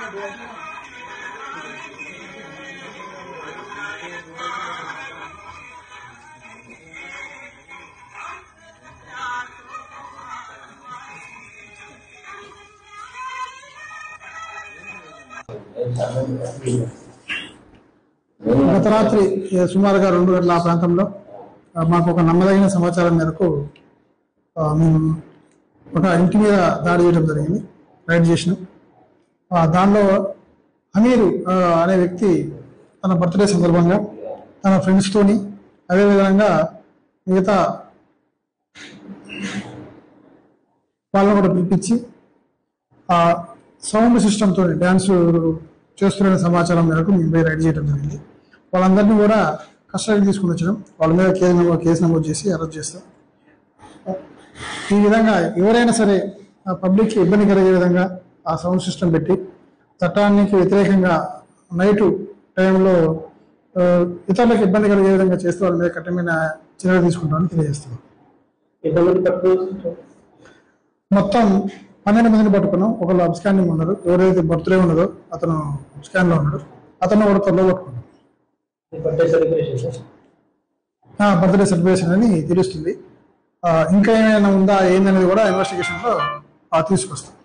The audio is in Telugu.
గత రాత్రి ఏ, సుమారుగా రెండు గంటల ఆ ప్రాంతంలో ఆ, మాకు ఒక నమ్మదగిన సమాచారం మేరకు ఆ, మేము ఒక ఇంటి మీద దాడి చేయడం జరిగింది రైడ్ చేసినాం ఆ, దానిలో అమీరు ఆ, అనే వ్యక్తి తన బర్త్డే సందర్భంగా తన ఫ్రెండ్స్ తోని అదేవిధంగా మిగతా వాళ్ళని కూడా పిలిపించి ఆ సౌండ్ సిస్టమ్ తోని డ్యాన్స్ చేస్తున్న సమాచారం మేరకు మేము పోయి రైడ్ చేయడం జరిగింది వాళ్ళందరినీ కూడా కస్టడీకి తీసుకుని వచ్చడం వాళ్ళ మీద కేసు నమోదు కేసు నమోదు చేసి అరెస్ట్ చేస్తాం ఈ విధంగా ఎవరైనా సరే ఆ పబ్లిక్కి ఇబ్బంది కలిగే విధంగా ఆ సౌండ్ సిస్టమ్ పెట్టి చట్టానికి వ్యతిరేకంగా నైట్ టైంలో ఆ, ఇతరులకు ఇబ్బంది కలిగే విధంగా చేస్తూ వాళ్ళ మీద కఠినమైన చర్యలు తీసుకుంటామని తెలియజేస్తున్నాం ఎంతమంది పట్టుకోవచ్చు మొత్తం పన్నెండు మందిని పట్టుకున్నాం ఒకళ్ళు అబ్స్కాండింగ్ ఉన్నారు ఎవరైతే బర్త్డే ఉన్నదో అతను అబ్స్కాన్ లో ఉన్నాడు అతను కూడా త్వరలో పట్టుకున్నాం బర్త్డే సెలబ్రేషన్ బర్త్డే సెలబ్రేషన్ అని తెలుస్తుంది ఆ, ఇంకా ఏమైనా ఉందా ఏందనేది కూడా ఇన్వెస్టిగేషన్ లో ఆ, తీసుకొస్తాం